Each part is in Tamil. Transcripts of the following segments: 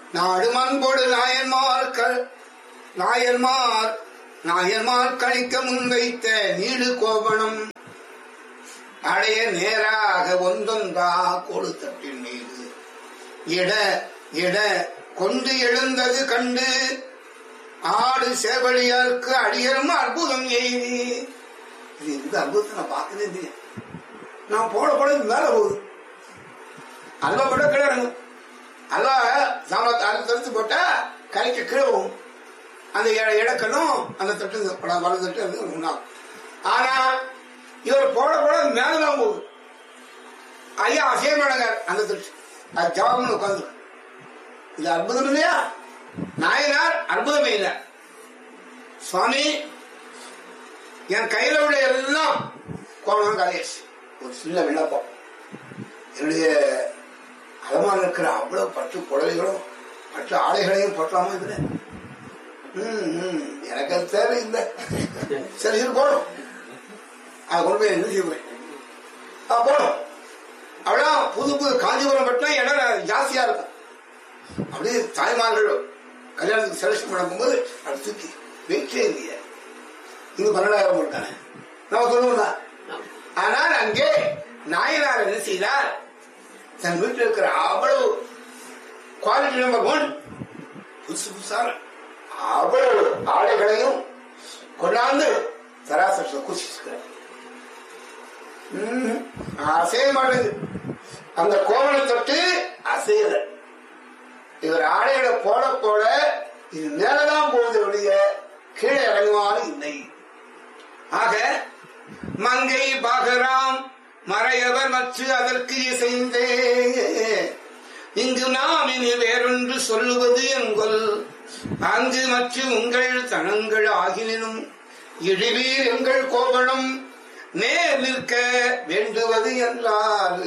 நாடுமன்போடு நாயன்மார்கள் நாயன்மார் நாயன்மார் கழிக்க முன்வைத்த நீடு கோபணம் அடைய நேராக ஒன்றொன்றா கொடுத்தட்டின் மீது இட இட கொண்டு எழுந்தது கண்டு ஆடு சேவலியாருக்கு அடியரும் அற்புதம் எய்தி இது இந்த அற்புதத்தை நான் பார்க்கவே இல்லையே நான் போட போட இது மேல போகுது அல்வா போட கீழே இறங்கும் அல்வா சாம்பார் அறுத்து தடுத்து போட்டா கரைக்கு கீழே போகும் அந்த இட- இடக்கணும் அந்த தட்டு இந்த படம் வலது தட்டு அது ஒன்றாகும் ஆனா இவர் போட போட அது மேலதான் போகுது ஐயா அசையமானங்க அந்த தட்டு அது ஜவாப்னு உட்காந்து இது அற்புதம் இல்லையா நாயனார் அற்புதமே இல்லை சுவாமி என் கையில உள்ள எல்லாம் கோபம் கலையஸ் ஒரு சின்ன விண்ணப்பம் என்னுடைய அலமாரில் இருக்கிற அவ்வளவு பட்டு புடவைகளும் பட்டு ஆடைகளையும் போட்டலாமா இதுல ம், ம், எனக்கு அது தேவையில்லை சரி இது போடும் அதை கொண்டு போய் என்ன செய்வேன் ஆ போடும் அவ்வளோ புது புது காஞ்சிபுரம் பட்டினா இடம் ஜாஸ்தியா இருக்கும் அப்படியே தாய்மார்கள் கல்யாணத்துக்கு செலக்ஷன் பண்ணும்போது அப்படி தூக்கி வெயிட்டே இல்லையே இங்க பன்னெண்டாயிரம் போட்டாங்க நம்ம சொல்லுவோம்ல ஆனால் அங்கே நாயனார் என்ன செய்தார் தன் வீட்டில் இருக்கிற அவ்வளவு குவாலிட்டி நம்பர் ஒன் புதுசு புதுசான அவ்வளவு ஆடைகளையும் கொண்டாந்து சராசரத்தில் குசிச்சுக்கிறார் ம், அசைய மாட்டேங்குது அந்த கோவலை தொட்டு அசையல இவர் ஆடைகளை போட போட இது மேலதான் போகுது ஒழிய கீழே இறங்குவாரு இல்லை ஆக மங்கை பாகராம் மறையவர் மற்ற அதற்கு இசைந்தே இங்கு நாம் இனி வேறொன்று சொல்லுவது என்கொல் அங்கு மற்ற உங்கள் தனங்கள் ஆகினும் இழிவீர் எங்கள் கோபணம் நேர் நிற்க வேண்டுவது என்றார்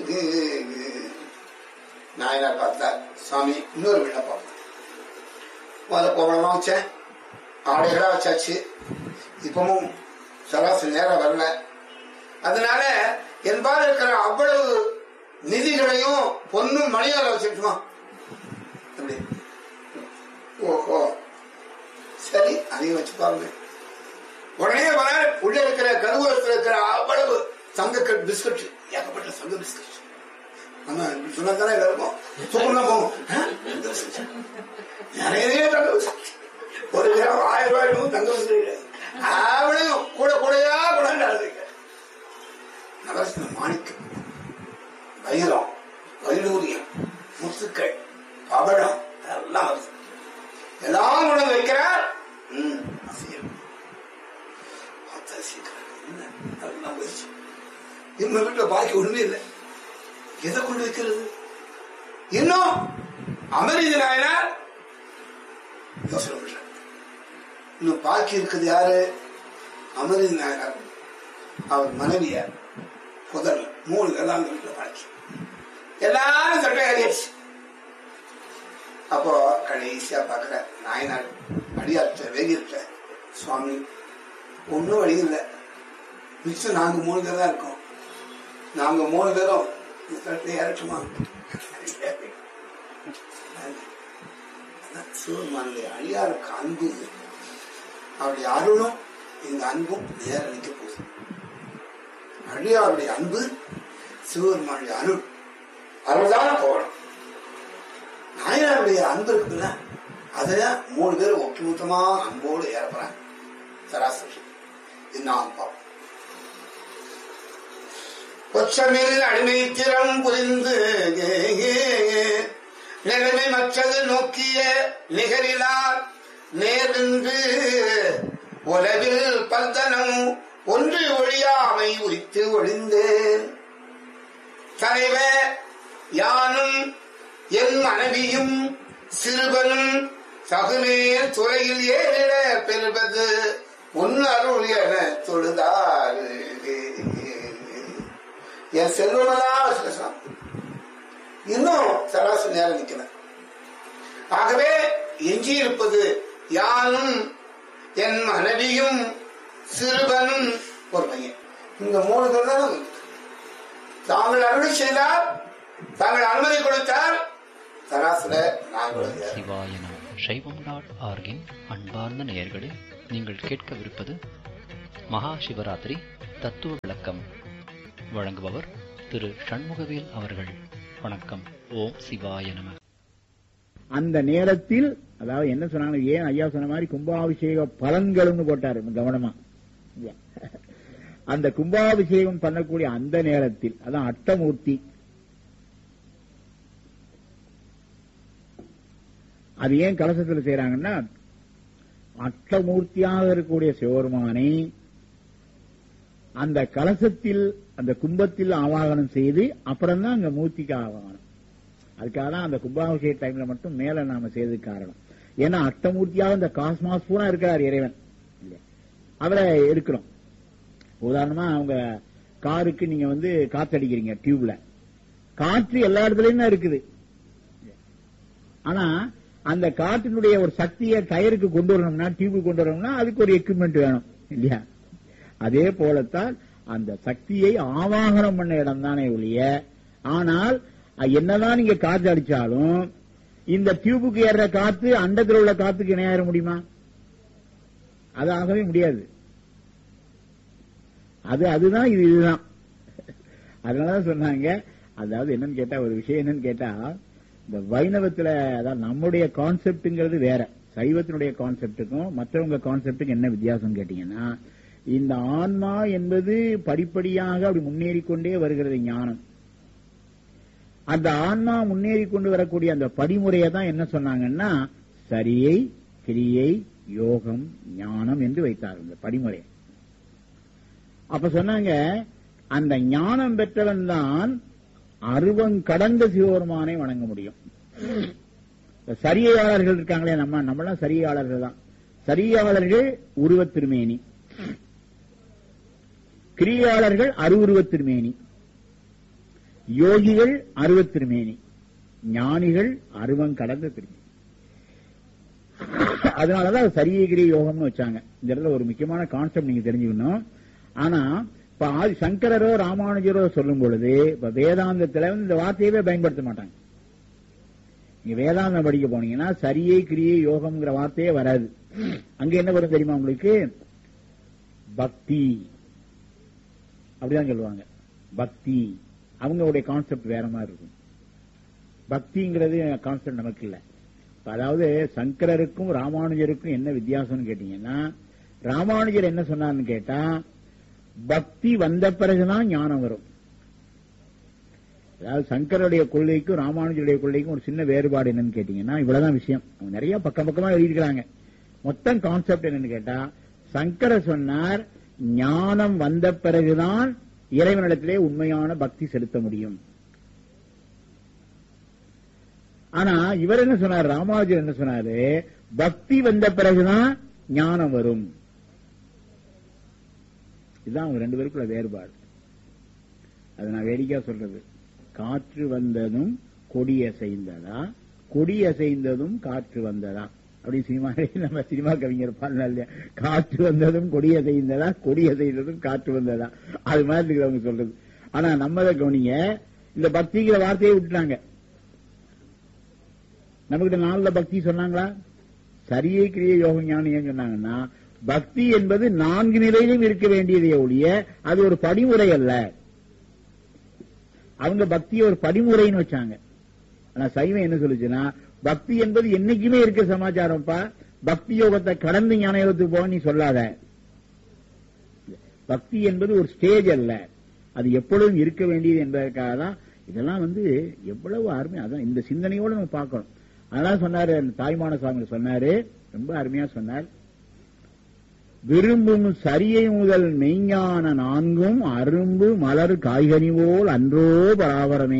நாயனார் பார்த்தார் சுவாமி இன்னொரு விண்ணப்பம் முதல்ல கோபணமா வச்சேன் ஆடைகளா வச்சாச்சு இப்பவும் சராசரி நேரம் வரல அதனால என்பால் இருக்கிற அவ்வளவு நிதிகளையும் பொண்ணும் மணியால வச்சுட்டுமா அப்படி ஓஹோ சரி அதையும் வச்சு பாருங்க உடனே வர உள்ள இருக்கிற கருவூலத்தில் இருக்கிற அவ்வளவு தங்க பிஸ்கட் ஏகப்பட்ட தங்க பிஸ்கட் நம்ம இப்படி சொன்னா தானே எல்லாருக்கும் தூக்கம் தான் போகும் ஆ? தங்க biscuit. நிறைய தங்க பிஸ்கட் ஒரு கிராம் ஆயிரம் ரூபாய்க்கும் தங்க பிஸ்கட் கிடையாது அவளையும் கூட கூடையா கொண்டாடுறதுங்க நவரத்ன மாணிக்கம் வைரம் வைடூரியம் முத்துக்கள் பவழம் எல்லாம் வருது எல்லாம் கொண்டு வந்து வைக்கிறார் ம், அசியம். பார்த்தா சீக்கிரம் என்ன எல்லாம் போயிடுச்சு இவங்க வீட்டுல பாக்கி ஒண்ணுமே இல்லை எதை கொண்டு வைக்கிறது இன்னும் அமெரிக்க நாயனார் யோசனை பண்றார் இன்னும் பாக்கி இருக்குது யாரு அமெரிக்க நாயனார் அவர் மனைவியார் புதல் மூணு பேர் தான் அந்த வீட்டுல பாக்கி எல்லாரும் சட்டை ஏறியாச்சு அப்போ கடைசியா பாக்குற நாயனார் அடியார்ட்ட வேகிட்ட சுவாமி ஒன்றும் வழி இல்லை மிச்சம் நாங்க மூணு பேர் தான் இருக்கோம் நாங்க மூணு பேரும் இந்த தட்டை இறக்குமா சிவபெருமானுடைய அடியாருக்கு அன்பு அவருடைய அருளும் இந்த அன்பும் நேர நிற்க போகுது அடியாருடைய அன்பு சிவபெருமானுடைய அருள் அருள்தான் போகணும் நாயனாருடைய அன்பு இருக்குல்ல அதுல மூணு பேர் ஒட்டுமொத்தமா அன்போடு ஏறப்படுறாங்க சராசரி என்ன பார்ப்போம் கொச்சமில் அடிமை திறம் புரிந்து நிலைமை மற்றது நோக்கிய நிகரிலார் நேர்ந்து உலவில் பல்தனம் ஒன்று ஒழியாமை உரித்து ஒழிந்தேன் தலைவர் யானும் என் மனைவியும் சிறுவனும் சகுமேல் துறையில் ஏறிட பெறுவது உன் அருள் என தொழுதாறு என் செல்வமெல்லாம் வச்சுக்கலாம் இன்னும் சராசரி நேரம் நிக்கிறேன் ஆகவே எஞ்சி இருப்பது யானும் என் மனைவியும் சிறுவனும் ஒரு பையன் இந்த மூணு பேர் தான் நமக்கு. தாங்கள் அருளை செய்தார் தாங்கள் அனுமதி கொடுத்தார் தராசுல நாங்கள் சிவாய நம சைவம் டாட் ஆர்கின் அன்பார்ந்த நேயர்களே நீங்கள் கேட்கவிருப்பது மகா சிவராத்திரி தத்துவ விளக்கம் வழங்குபவர் திரு சண்முகவேல் அவர்கள் வணக்கம் ஓம் சிவாய நம அந்த நேரத்தில் அதாவது என்ன சொன்னாங்க ஏன் ஐயா சொன்ன மாதிரி கும்பாபிஷேக பலன்கள்னு போட்டாரு கவனமா இல்லையா? அந்த கும்பாபிஷேகம் பண்ணக்கூடிய அந்த நேரத்தில் அதான் அட்டமூர்த்தி அது ஏன் கலசத்தில் செய்யறாங்கன்னா அட்டமூர்த்தியாக இருக்கக்கூடிய சிவபெருமானை அந்த கலசத்தில் அந்த கும்பத்தில் ஆவாகனம் செய்து அப்புறம் தான் அங்க மூர்த்திக்கு ஆவாகனம் அதுக்காக தான் அந்த கும்பாபிஷேக டைம்ல மட்டும் மேல நாம செய்ததுக்கு காரணம் ஏன்னா அட்டமூர்த்தியாக இந்த காஸ்மாஸ் பூரா இருக்கிறார் இறைவன் இல்லையா? அவரை எடுக்கிறோம் உதாரணமா அவங்க காருக்கு நீங்க வந்து காத்தடிக்கிறீங்க டியூப்ல காற்று எல்லா இடத்துலயும் தான் இருக்குது ஆனா அந்த காற்றினுடைய ஒரு சக்தியை டயருக்கு கொண்டு வரணும்னா டியூபுக்கு கொண்டு வரணும்னா அதுக்கு ஒரு எக்யூப்மெண்ட் வேணும் இல்லையா அதே போலத்தான் அந்த சக்தியை ஆவாகனம் பண்ண இடம் தானே ஒழிய ஆனால் அஹ், என்னதான் நீங்க காற்று அடிச்சாலும் இந்த டியூபுக்கு ஏறுற காத்து அண்டத்தில் உள்ள காத்துக்கு இணையாற முடியுமா அது ஆகவே முடியாது அது அதுதான் இது இதுதான் அதனாலதான் சொன்னாங்க அதாவது என்னன்னு கேட்டா ஒரு விஷயம் என்னன்னு கேட்டா இந்த வைணவத்துல அதாவது நம்முடைய கான்செப்ட்ங்கிறது வேற சைவத்தினுடைய கான்செப்டுக்கும் மற்றவங்க கான்செப்டுக்கும் என்ன வித்தியாசம் கேட்டீங்கன்னா இந்த ஆன்மா என்பது படிப்படியாக அப்படி முன்னேறி கொண்டே வருகிறது ஞானம் அந்த ஆன்மா முன்னேறி கொண்டு வரக்கூடிய அந்த படிமுறையை தான் என்ன சொன்னாங்கன்னா சரியை கிரியை யோகம் ஞானம் என்று வைத்தார் இந்த படிமுறை அப்ப சொன்னாங்க அந்த ஞானம் பெற்றவன் தான் அருவங்கடந்த சிவபெருமானை வணங்க முடியும் இந்த சரியையாளர்கள் இருக்காங்களே நம்ம நம்மளாம் சரியையாளர்கள் தான் சரியாளர்கள் உருவத் திருமேனி கிரியாளர்கள் அருவுருவத் திருமேனி யோகிகள் அருவத் திருமேனி ஞானிகள் அருவம் கடந்த திருமேனி அதனாலதான் சரியகிரி யோகம்னு வச்சாங்க இந்த இடத்துல ஒரு முக்கியமான கான்செப்ட் நீங்க தெரிஞ்சுக்கணும் ஆனா இப்ப ஆதி சங்கரரோ ராமானுஜரோ சொல்லும் பொழுது இப்ப வேதாந்தத்துல வந்து இந்த வார்த்தையவே பயன்படுத்த மாட்டாங்க நீங்க வேதாந்தம் படிக்க போனீங்கன்னா சரியை கிரியை யோகம்ங்கிற வார்த்தையே வராது அங்க என்ன வரும் தெரியுமா உங்களுக்கு பக்தி அப்படிதான் சொல்லுவாங்க பக்தி அவங்களுடைய கான்செப்ட் வேற மாதிரி இருக்கும் பக்திங்கிறது கான்செப்ட் நமக்கு இல்ல இப்ப அதாவது சங்கரருக்கும் ராமானுஜருக்கும் என்ன வித்தியாசம்னு கேட்டீங்கன்னா ராமானுஜர் என்ன சொன்னார்னு கேட்டா பக்தி வந்த பிறகுதான் ஞானம் வரும் அதாவது சங்கருடைய கொள்கைக்கும் ராமானுஜருடைய கொள்கைக்கும் ஒரு சின்ன வேறுபாடு என்னன்னு கேட்டீங்கன்னா இவ்வளவுதான் விஷயம் அவங்க நிறைய பக்கம் பக்கமா எழுதியிருக்கிறாங்க மொத்தம் கான்செப்ட் என்னன்னு கேட்டா சங்கரர் சொன்னார் ஞானம் வந்த பிறகுதான் இறைவனிடத்திலே உண்மையான பக்தி செலுத்த முடியும் ஆனா இவர் என்ன சொன்னார் ராமானுஜர் என்ன சொன்னாரு பக்தி வந்த பிறகுதான் ஞானம் வரும் இதுதான் அவங்க ரெண்டு பேருக்குள்ள வேறுபாடு அது நான் வேடிக்கையா சொல்றது காற்று வந்ததும் கொடி அசைந்ததா கொடி அசைந்ததும் காற்று வந்ததா அப்படி சினிமா நம்ம சினிமா கவிஞர் பாடலாம் இல்லையா காற்று வந்ததும் கொடி அசைந்ததா கொடி அசைந்ததும் காற்று வந்ததா அது மாதிரி இருக்கிறவங்க சொல்றது ஆனா நம்ம அதை கவனிங்க இந்த பக்திங்கிற வார்த்தையை விட்டுட்டாங்க நம்மகிட்ட நாலுல பக்தி சொன்னாங்களா சரியை கிரிய யோக ஞானம் ஏன் சொன்னாங்கன்னா பக்தி என்பது நான்கு நிலையிலும் இருக்க வேண்டியதே ஒழிய அது ஒரு படிமுறை அல்ல அவங்க பக்தியை ஒரு படிமுறைன்னு வச்சாங்க ஆனா சைவம் என்ன சொல்லுச்சுன்னா பக்தி என்பது என்னைக்குமே இருக்க சமாச்சாரம்ப்பா பக்தி யோகத்தை கடந்து ஞான யோகத்துக்கு போக நீ சொல்லாத பக்தி என்பது ஒரு ஸ்டேஜ் அல்ல அது எப்பொழுதும் இருக்க வேண்டியது என்பதற்காக தான் இதெல்லாம் வந்து எவ்வளவு அருமை அதான் இந்த சிந்தனையோட நம்ம பார்க்கணும் அதனால சொன்னாரு தாய்மான சுவாமி சொன்னாரு ரொம்ப அருமையா சொன்னார் விரும்பும் சரியை முதல் மெய்ஞான நான்கும் அரும்பு மலர் காய்கனி போல் அன்றோ பராபரமே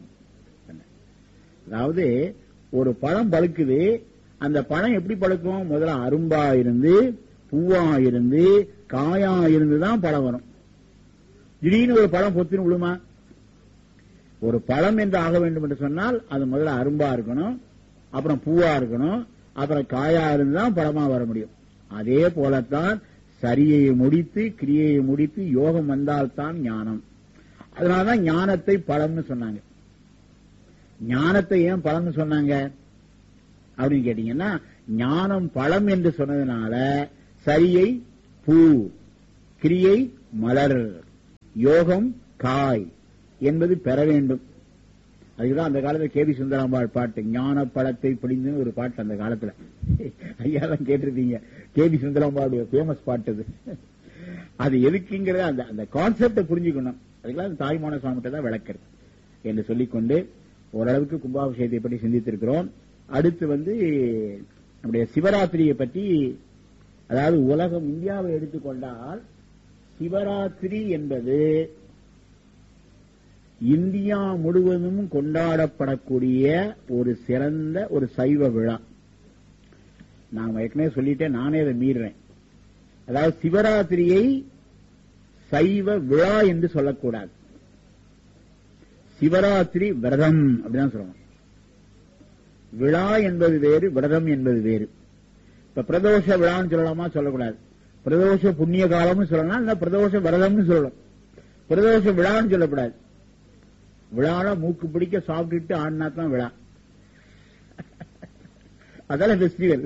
அதாவது ஒரு பழம் பழுக்குது அந்த பழம் எப்படி பழுக்கும் முதல்ல அரும்பா இருந்து பூவா இருந்து காயா இருந்து தான் பழம் வரும் திடீர்னு ஒரு பழம் பொத்துன்னு விழுமா ஒரு பழம் என்று ஆக வேண்டும் என்று சொன்னால் அது முதல்ல அரும்பா இருக்கணும் அப்புறம் பூவா இருக்கணும் அப்புறம் காயா இருந்து தான் பழமா வர முடியும் அதே போலத்தான் சரியை முடித்து கிரியையை முடித்து யோகம் வந்தால்தான் ஞானம் அதனாலதான் ஞானத்தை பழம்னு சொன்னாங்க ஞானத்தை ஏன் பழம்னு சொன்னாங்க அப்படின்னு கேட்டீங்கன்னா ஞானம் பழம் என்று சொன்னதுனால சரியை பூ கிரியை மலர் யோகம் காய் என்பது பெற வேண்டும் அதுக்குதான் அந்த காலத்துல கே வி சுந்தராம்பாள் பாட்டு ஞான பழத்தை பிடிந்து ஒரு பாட்டு அந்த காலத்துல ஐயா தான் கேட்டிருப்பீங்க கே வி சுந்தராம்பாளுடைய ஃபேமஸ் பாட்டு அது அது எதுக்குங்கிறத அந்த அந்த கான்செப்டை புரிஞ்சுக்கணும் அதுக்கெல்லாம் அந்த தாய்மான சுவாமிகிட்ட தான் விளக்குறது என்று சொல்லிக்கொண்டு ஓரளவுக்கு கும்பாபிஷேகத்தை பற்றி சிந்தித்திருக்கிறோம் அடுத்து வந்து நம்முடைய சிவராத்திரியை பற்றி அதாவது உலகம் இந்தியாவை எடுத்துக்கொண்டால் சிவராத்திரி என்பது இந்தியா முழுவதும் கொண்டாடப்படக்கூடிய ஒரு சிறந்த ஒரு சைவ விழா நான் ஏற்கனவே சொல்லிட்டேன் நானே அதை மீறுறேன் அதாவது சிவராத்திரியை சைவ விழா என்று சொல்லக்கூடாது சிவராத்திரி விரதம் அப்படிதான் சொல்லணும் விழா என்பது வேறு விரதம் என்பது வேறு இப்ப பிரதோஷ விழான்னு சொல்லலாமா சொல்லக்கூடாது பிரதோஷ புண்ணிய காலம்னு சொல்லலாம் இல்ல பிரதோஷ விரதம்னு சொல்லலாம் பிரதோஷ விழான்னு சொல்லக்கூடாது விழால மூக்கு பிடிக்க சாப்பிட்டுட்டு ஆடினா தான் விழா அதான ஃபெஸ்டிவல்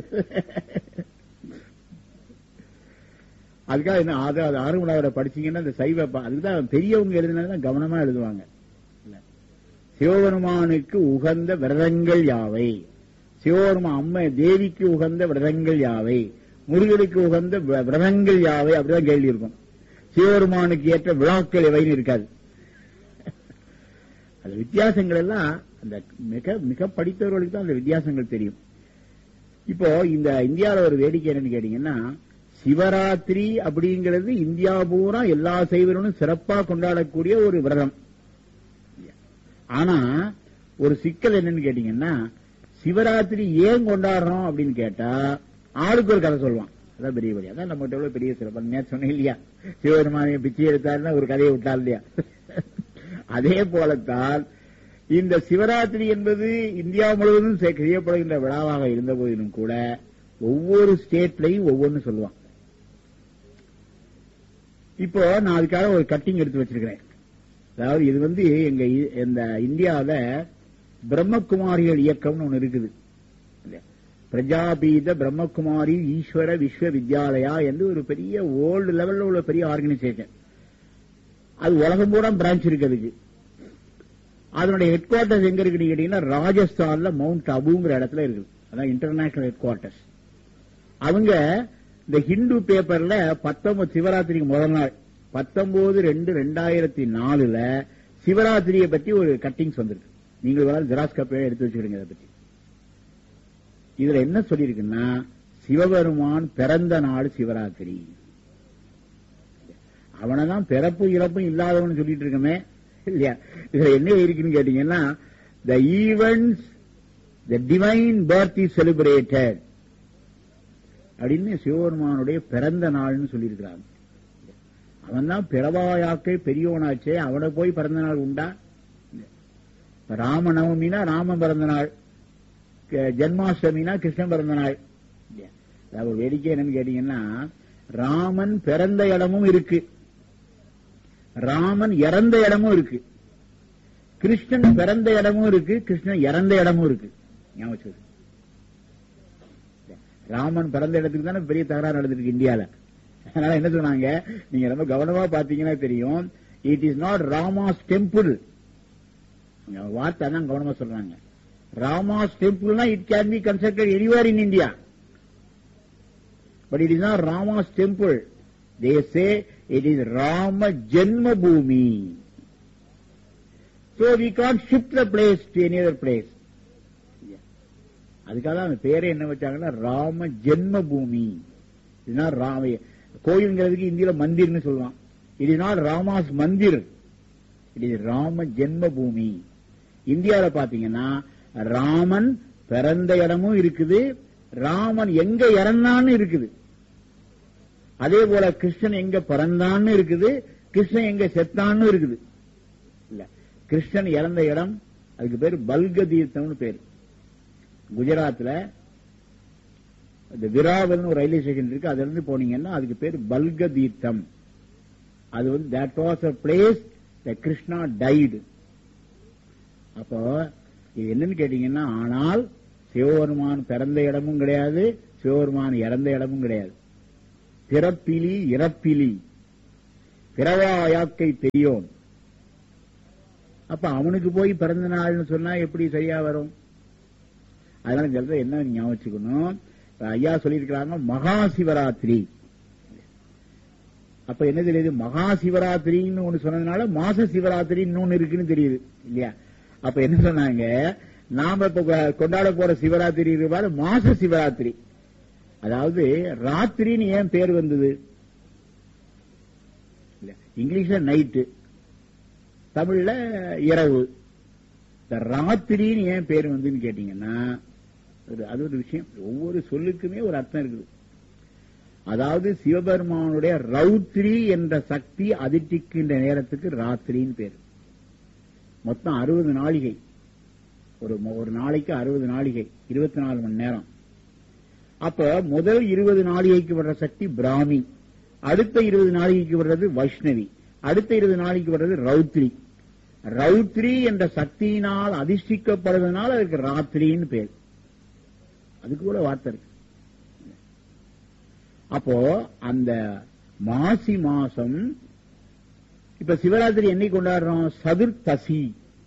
அதுக்காக என்ன அது அது ஆறுமலாவரை படிச்சீங்கன்னா அந்த சைவ ப- அதுக்குதான் பெரியவங்க எழுதினா கவனமா எழுதுவாங்க இல்ல. சிவபெருமானுக்கு உகந்த விரதங்கள் யாவை சிவபெருமா அம்மை தேவிக்கு உகந்த விரதங்கள் யாவை முருகனுக்கு உகந்த வி- விரதங்கள் யாவை அப்படிதான் கேள்வி இருக்கும் சிவபெருமானுக்கு ஏற்ற விழாக்கள் எவைன்னு இருக்காது அந்த வித்தியாசங்கள் எல்லாம் அந்த மிக மிக படித்தவர்களுக்கு தான் அந்த வித்தியாசங்கள் தெரியும் இப்போ இந்த இந்தியாவில் ஒரு வேடிக்கை என்னன்னு கேட்டீங்கன்னா சிவராத்திரி அப்படிங்கிறது இந்தியா பூரா எல்லா சைவர்களும் சிறப்பா கொண்டாடக்கூடிய ஒரு விரதம் ஆனா ஒரு சிக்கல் என்னன்னு கேட்டீங்கன்னா சிவராத்திரி ஏன் கொண்டாடுறோம் அப்படின்னு கேட்டா ஆளுக்கு ஒரு கதை சொல்லுவான் அதான் பெரிய வழி அதான் நம்ம எவ்வளவு பெரிய சிறப்பு நேற்று சொன்னேன் இல்லையா சிவபெருமானிய பிச்சை எடுத்தாருன்னா ஒரு கதையை விட்டார் இல்லையா அதே போலத்தான் இந்த சிவராத்திரி என்பது இந்தியா முழுவதும் செ- செய்யப்படுகின்ற விழாவாக இருந்த போதிலும் கூட ஒவ்வொரு ஸ்டேட்லையும் ஒவ்வொன்னு சொல்லுவான் இப்போ நான் அதுக்காக ஒரு கட்டிங் எடுத்து வச்சிருக்கிறேன் அதாவது இது வந்து எங்க இ- இந்த இந்தியாவில பிரம்மகுமாரிகள் இயக்கம்னு ஒண்ணு இருக்குது பிரஜாபீத பிரம்மகுமாரி ஈஸ்வர விஸ்வ வித்யாலயா என்று ஒரு பெரிய ஓல்டு லெவல்ல உள்ள பெரிய ஆர்கனைசேஷன் அது உலகம் பூரா பிரான்ச் இருக்கு அதுக்கு அதனுடைய ஹெட் குவார்டர்ஸ் எங்க இருக்குன்னு கேட்டீங்கன்னா ராஜஸ்தான்ல மவுண்ட் அபுங்கிற இடத்துல இருக்குது அதான் இன்டர்நேஷனல் ஹெட் குவார்டர்ஸ் அவங்க இந்த ஹிந்து பேப்பர்ல பத்தொன்பது சிவராத்திரிக்கு முதல் நாள் பத்தொன்பது ரெண்டு ரெண்டாயிரத்தி நாலுல சிவராத்திரியை பத்தி ஒரு கட்டிங்ஸ் வந்திருக்கு நீங்கள் வேணாலும் ஜெராக்ஸ் காப்பியை எடுத்து வச்சுக்கிடுங்க அதை பத்தி இதுல என்ன சொல்லியிருக்குன்னா சிவபெருமான் பிறந்த நாள் சிவராத்திரி அவனைதான் பிறப்பு இறப்பும் இல்லாதவன் சொல்லிட்டு இருக்கமே இல்லையா இதுல என்ன இருக்குன்னு கேட்டீங்கன்னா the events the divine birth is celebrated அப்படின்னு சிவபெருமானுடைய பிறந்த நாள்னு சொல்லியிருக்கிறாங்க அவன் தான் பிறவாயாக்கை பெரியவனாச்சே அவனை போய் பிறந்த நாள் உண்டா இப்ப ராமநவமினா ராமன் பிறந்த நாள் க- ஜென்மாஷ்டமினா கிருஷ்ணன் பிறந்த நாள் இல்லையா? அதாவது ஒரு வேடிக்கை என்னன்னு கேட்டீங்கன்னா ராமன் பிறந்த இடமும் இருக்கு ராமன் இறந்த இடமும் இருக்கு கிருஷ்ணன் பிறந்த இடமும் இருக்கு கிருஷ்ணன் இறந்த இடமும் இருக்கு ஞாபகம் வச்சுக்கோங்க. ராமன் பிறந்த இடத்துக்கு தானே பெரிய தகராறு நடந்திருக்கு இந்தியால அதனால என்ன சொன்னாங்க நீங்க ரொம்ப கவனமா பாத்தீங்கன்னா தெரியும் it is not Rama's temple வார்த்தை தான் கவனமா சொல்றாங்க ராமாஸ் டெம்பிள்னா it can be constructed anywhere in India but it is not Rama's temple they say it is Rama Janma Bhoomi So we can't shift the place to any other place. அதுக்காக தான் அந்த பேரே என்ன வச்சாங்கன்னா ராம ஜென்ம பூமி இதுதான் ராம கோயில்ங்கிறதுக்கு இந்தியில மந்திர்னு சொல்லுவான் it is not Rama's mandir it is Rama Janma Bhoomi இந்தியாவில் பாத்தீங்கன்னா ராமன் பிறந்த இடமும் இருக்குது ராமன் எங்க இறந்தான்னு இருக்குது அதே போல கிருஷ்ணன் எங்க பிறந்தான்னு இருக்குது கிருஷ்ணன் எங்க செத்தான்னு இருக்குது இல்ல கிருஷ்ணன் இறந்த இடம் அதுக்கு பேர் பல்க தீர்த்தம்னு பேர் குஜராத்ல இந்த விராவல்னு ஒரு ரயில்வே ஸ்டேஷன் இருக்கு அதுல இருந்து போனீங்கன்னா அதுக்கு பேர் பல்க தீர்த்தம் அது வந்து that was a place the Krishna died அப்போ இது என்னன்னு கேட்டீங்கன்னா ஆனால் சிவபெருமான் பிறந்த இடமும் கிடையாது சிவபெருமான் இறந்த இடமும் கிடையாது பிறப்பிலி இறப்பிலி பிறவாயாக்கை தெரியோன் அப்ப அவனுக்கு போய் பிறந்த நாள்னு சொன்னா எப்படி சரியா வரும் அதனால சொல்ற என்ன ஞாபகம் வச்சுக்கணும் இப்ப ஐயா சொல்லியிருக்கிறாங்க மகா சிவராத்திரி அப்ப என்ன தெரியுது மகா சிவராத்திரின்னு ஒண்ணு சொன்னதுனால மாச சிவராத்திரி இன்னொன்னு இருக்குன்னு தெரியுது இல்லையா அப்ப என்ன சொன்னாங்க நாம இப்ப கொ- கொண்டாட போற சிவராத்திரி இருப்பாரு மாச சிவராத்திரி அதாவது ராத்திரின்னு ஏன் பேர் வந்தது இல்ல, இங்கிலீஷ்ல நைட்டு தமிழ்ல இரவு இந்த ராத்திரின்னு ஏன் பேர் வந்துன்னு கேட்டீங்கன்னா ஒரு- அது ஒரு விஷயம் ஒவ்வொரு சொல்லுக்குமே ஒரு அர்த்தம் இருக்குது அதாவது சிவபெருமானுடைய ரௌத்ரி என்ற சக்தி அதிர்ச்சிக்கின்ற நேரத்துக்கு ராத்திரின்னு பேர் மொத்தம் அறுபது நாளிகை ஒரு மொ- ஒரு நாளைக்கு அறுபது நாளிகை இருபத்தி நாலு மணி நேரம் அப்ப முதல் இருபது நாளிகைக்கு வர்ற சக்தி பிராமி அடுத்த இருபது நாளிகைக்கு வர்றது வைஷ்ணவி அடுத்த இருபது நாளைக்கு வர்றது ரௌத்ரி ரௌத்ரி என்ற சக்தியினால் அதிர்ஷ்டிக்கப்படுவதனால் அதுக்கு ராத்திரின்னு பேர் அதுக்கு கூட வார்த்தை இருக்கு அப்போ அந்த மாசி மாசம் இப்ப சிவராத்திரி என்னைக்கு கொண்டாடுறோம் சதுர்த்தசி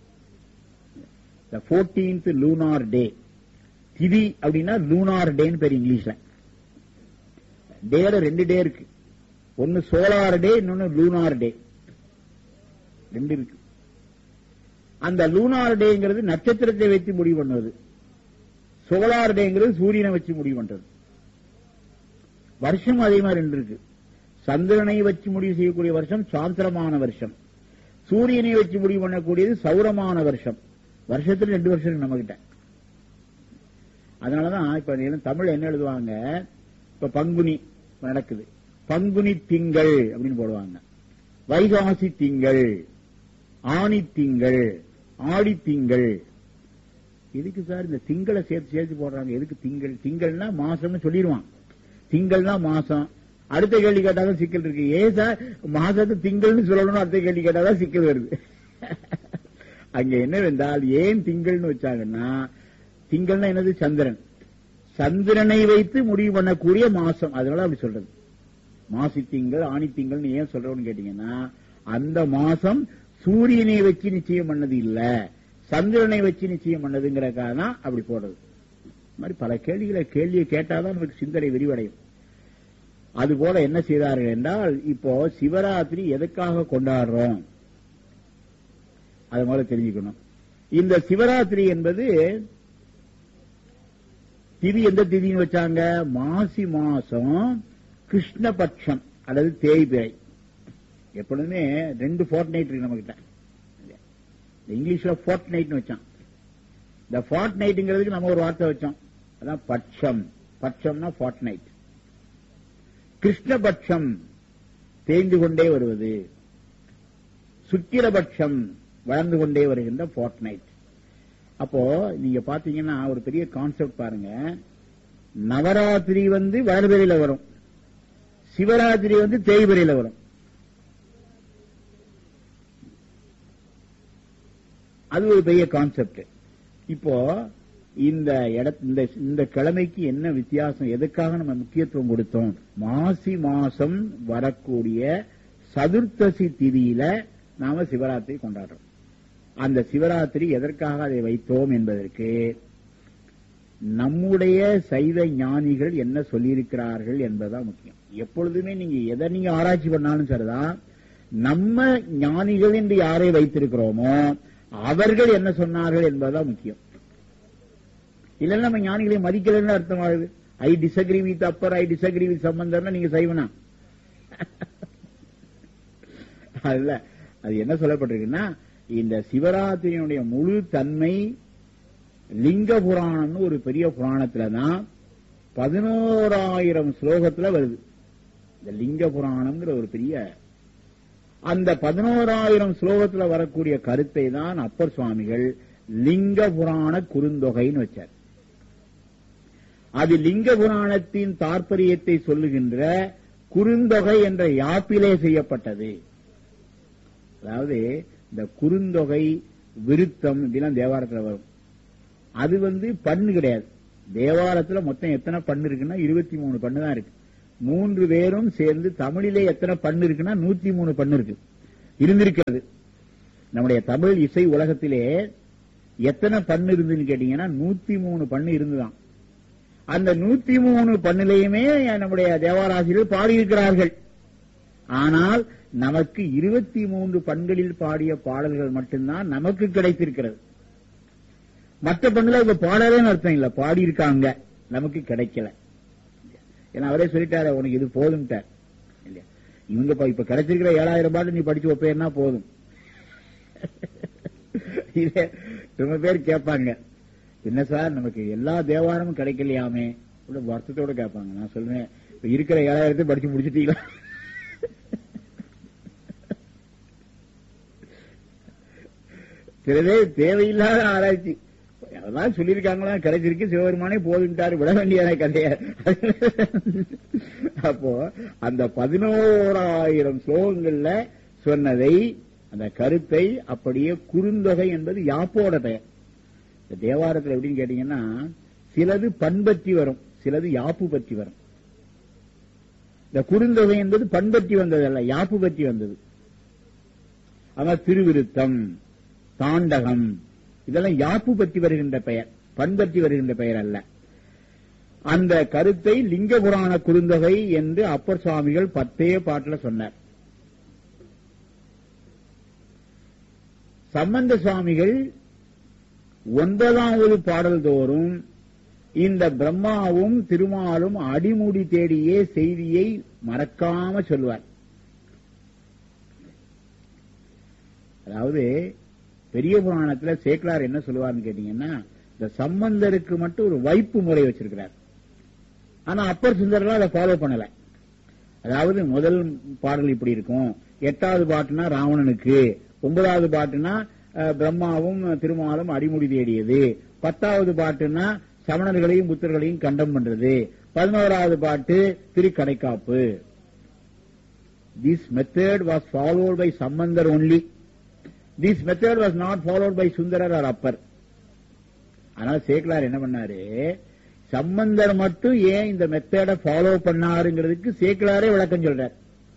போர்டீன்த் லூனார் டே திதி அப்படின்னா லூனார் டேன்னு பேர் இங்கிலீஷ்ல டேல ரெண்டு டே இருக்கு ஒன்னு சோலார் டே இன்னொன்னு லூனார் டே ரெண்டு இருக்கு அந்த லூனார் டேங்கிறது நட்சத்திரத்தை வைத்து முடிவு பண்ணுவது சோலார் டேங்கிறது சூரியனை வச்சு முடிவு பண்றது வருஷம் அதே மாதிரி ரெண்டு இருக்கு சந்திரனை வச்சு முடிவு செய்யக்கூடிய வருஷம் சாந்திரமான வருஷம் சூரியனை வச்சு முடிவு பண்ணக்கூடியது சௌரமான வருஷம் வருஷத்துல ரெண்டு வருஷம் இருக்கு நம்ம கிட்ட அதனாலதான் இப்ப நீங்க தமிழ் என்ன எழுதுவாங்க இப்ப பங்குனி நடக்குது பங்குனி திங்கள் அப்படின்னு போடுவாங்க வைகாசி திங்கள் ஆனி திங்கள் ஆடி திங்கள் எதுக்கு சார் இந்த திங்களை சேர்த்து சேர்த்து போடுறாங்க எதுக்கு திங்கள் திங்கள்னா மாசம்னு சொல்லிடுவான் திங்கள்னா மாசம் அடுத்த கேள்வி கேட்டாதான் சிக்கல் இருக்கு ஏன் சார் மாசத்து திங்கள்னு சொல்லணும் அடுத்த கேள்வி கேட்டாதான் சிக்கல் வருது அங்க என்னவென்றால் ஏன் திங்கள்னு வச்சாங்கன்னா திங்கள்னா என்னது சந்திரன் சந்திரனை வைத்து முடிவு பண்ணக்கூடிய மாசம் அதனால அப்படி சொல்றது மாசி திங்கள் ஆணி திங்கள்னு ஏன் சொல்றோம்னு கேட்டீங்கன்னா அந்த மாசம் சூரியனை வச்சு நிச்சயம் பண்ணது இல்ல சந்திரனை வச்சு நிச்சயம் பண்ணதுங்கிறக்காக தான் அப்படி போடுறது இந்த மாதிரி பல கேள்விகளை கேள்வியை கேட்டாதான் நமக்கு சிந்தனை விரிவடையும் அதுபோல என்ன செய்தார்கள் என்றால் இப்போ சிவராத்திரி எதுக்காக கொண்டாடுறோம் அது முதல்ல தெரிஞ்சுக்கணும் இந்த சிவராத்திரி என்பது திதி எந்த திதின்னு வச்சாங்க மாசி மாசம் கிருஷ்ணபட்சம் அல்லது தேய்பிறை எப்பொழுதுமே ரெண்டு ஃபோர்ட் நைட் இருக்கு நம்ம கிட்ட இங்கிலீஷ்ல ஃபோர்ட் நைட்னு வச்சான் இந்த ஃபார்ட் நைட்டுங்கிறதுக்கு நம்ம ஒரு வார்த்தை வச்சோம் அதான் பட்சம் பட்சம்னா ஃபார்ட் நைட் கிருஷ்ணபட்சம் தேய்ந்து கொண்டே வருவது சுக்கிரபட்சம் வளர்ந்து கொண்டே வருகின்ற ஃபோர்ட் நைட் அப்போ நீங்க பாத்தீங்கன்னா ஒரு பெரிய கான்செப்ட் பாருங்க நவராத்திரி வந்து வளர்பிறையில வரும் சிவராத்திரி வந்து தேய்பிறையில வரும் அது ஒரு பெரிய கான்செப்ட் இப்போ இந்த இட இந்த இந்த கிழமைக்கு என்ன வித்தியாசம் எதுக்காக நம்ம முக்கியத்துவம் கொடுத்தோம் மாசி மாசம் வரக்கூடிய சதுர்த்தசி திதியில நாம சிவராத்திரி கொண்டாடுறோம் அந்த சிவராத்திரி எதற்காக அதை வைத்தோம் என்பதற்கு நம்முடைய சைவ ஞானிகள் என்ன சொல்லியிருக்கிறார்கள் என்பதுதான் முக்கியம் எப்பொழுதுமே நீங்க எதை நீங்க ஆராய்ச்சி பண்ணாலும் சரிதான் நம்ம ஞானிகள் என்று யாரை வைத்திருக்கிறோமோ அவர்கள் என்ன சொன்னார்கள் என்பதுதான் முக்கியம் இல்லைன்னா நம்ம ஞானிகளை மதிக்கலன்னு அர்த்தமாகுது I disagree with Appar I disagree with சம்பந்தர்னா நீங்க சைவனா அதுல அது என்ன சொல்லப்பட்டிருக்குன்னா இந்த சிவராத்திரியினுடைய முழு தன்மை லிங்க புராணம்னு ஒரு பெரிய புராணத்துல தான் பதினோராயிரம் ஸ்லோகத்துல வருது இந்த லிங்க புராணம்ங்கிற ஒரு பெரிய அந்த பதினோராயிரம் ஸ்லோகத்துல வரக்கூடிய கருத்தை தான் அப்பர் சுவாமிகள் லிங்க புராண குறுந்தொகைன்னு வச்சார் அது லிங்க புராணத்தின் தாற்பயத்தை சொல்லுகின்ற குறுந்தொகை என்ற யாப்பிலே செய்யப்பட்டது அதாவது இந்த குறுந்தொகை விருத்தம் இதெல்லாம் தேவாரத்தில் வரும் அது வந்து பண்ணு கிடையாது தேவாரத்துல மொத்தம் எத்தனை பண்ணு இருக்குன்னா இருபத்தி மூணு பண்ணு தான் இருக்கு மூன்று பேரும் சேர்ந்து தமிழிலே எத்தனை பண்ணு இருக்குன்னா நூத்தி மூணு பண்ணு இருக்கு இருந்திருக்கிறது நம்முடைய தமிழ் இசை உலகத்திலே எத்தனை பண்ணு இருந்துன்னு கேட்டீங்கன்னா நூத்தி மூணு பண்ணு இருந்துதான் அந்த நூத்தி மூணு பண்ணிலையுமே நம்முடைய தேவாராசிரியர் பாடியிருக்கிறார்கள் ஆனால் நமக்கு இருபத்தி மூன்று பண்களில் பாடிய பாடல்கள் மட்டும்தான் நமக்கு கிடைத்திருக்கிறது மற்ற பண்ணுல இப்ப பாடலேன்னு அர்த்தம் இல்ல பாடியிருக்காங்க நமக்கு கிடைக்கல ஏன்னா அவரே சொல்லிட்டாரு உனக்கு இது போதும்ட்டார் இல்லையா இவங்க இப்ப- இப்ப கிடைச்சிருக்கிற ஏழாயிரம் பாட்டு நீ படிச்சு வைப்பேன்னா போதும் இதே ரொம்ப பேர் கேட்பாங்க என்ன சார் நமக்கு எல்லா தேவாரமும் கிடைக்கலையாமே கூட வருத்தத்தோட கேட்பாங்க நான் சொல்லுவேன் இப்ப இருக்கிற ஏழாயிரத்தை படிச்சு முடிச்சிட்டீங்களா சில பேர் தேவையில்லாத ஆராய்ச்சி அதான் சொல்லியிருக்காங்களா கிடைச்சிருக்கு சிவபெருமானே போதுட்டாரு விட வேண்டிய கதைய அப்போ அந்த பதினோராயிரம் ஸ்லோகங்கள்ல சொன்னதை அந்த கருத்தை அப்படியே குறுந்தொகை என்பது யாப்போட பெயர் இந்த தேவாரத்துல எப்படின்னு கேட்டீங்கன்னா சிலது பண்பற்றி வரும் சிலது யாப்பு பற்றி வரும் இந்த குறுந்தொகை என்பது பண்பற்றி வந்ததல்ல யாப்பு பற்றி வந்தது அதான் திருவிருத்தம் தாண்டகம் இதெல்லாம் யாப்பு பற்றி வருகின்ற பெயர் பண்பற்றி வருகின்ற பெயர் அல்ல அந்த கருத்தை லிங்க புராண குறுந்தொகை என்று அப்பர் சுவாமிகள் பத்தே பாட்டுல சொன்னார் சம்பந்த சுவாமிகள் ஒன்பதாவது பாடல் தோறும் இந்த பிரம்மாவும் திருமாலும் அடிமுடி தேடியே செய்தியை மறக்காம சொல்லுவார் அதாவது பெரிய புராணத்துல சேக்கலார் என்ன சொல்லுவார்னு கேட்டீங்கன்னா இந்த சம்பந்தருக்கு மட்டும் ஒரு வைப்பு முறை வச்சிருக்கிறார் ஆனா அப்பர் சுந்தரெல்லாம் அதை ஃபாலோ பண்ணல அதாவது முதல் பாடல் இப்படி இருக்கும் எட்டாவது பாட்டுனா ராவணனுக்கு ஒன்பதாவது பாட்டுனா அஹ், பிரம்மாவும் திருமாலும் அடிமுடி தேடியது பத்தாவது பாட்டுனா சமணர்களையும் புத்தர்களையும் கண்டம் பண்றது பதினோராவது பாட்டு திருக்கடைக்காப்பு this method was followed by Sambandar only this method was not followed by Sundarar or Appar அதனால சேக்கலார் என்ன பண்ணாரு சம்பந்தர் மட்டும் ஏன் இந்த மெத்தட ஃபாலோ பண்ணாருங்கிறதுக்கு சேக்கலாரே விளக்கம் சொல்றார்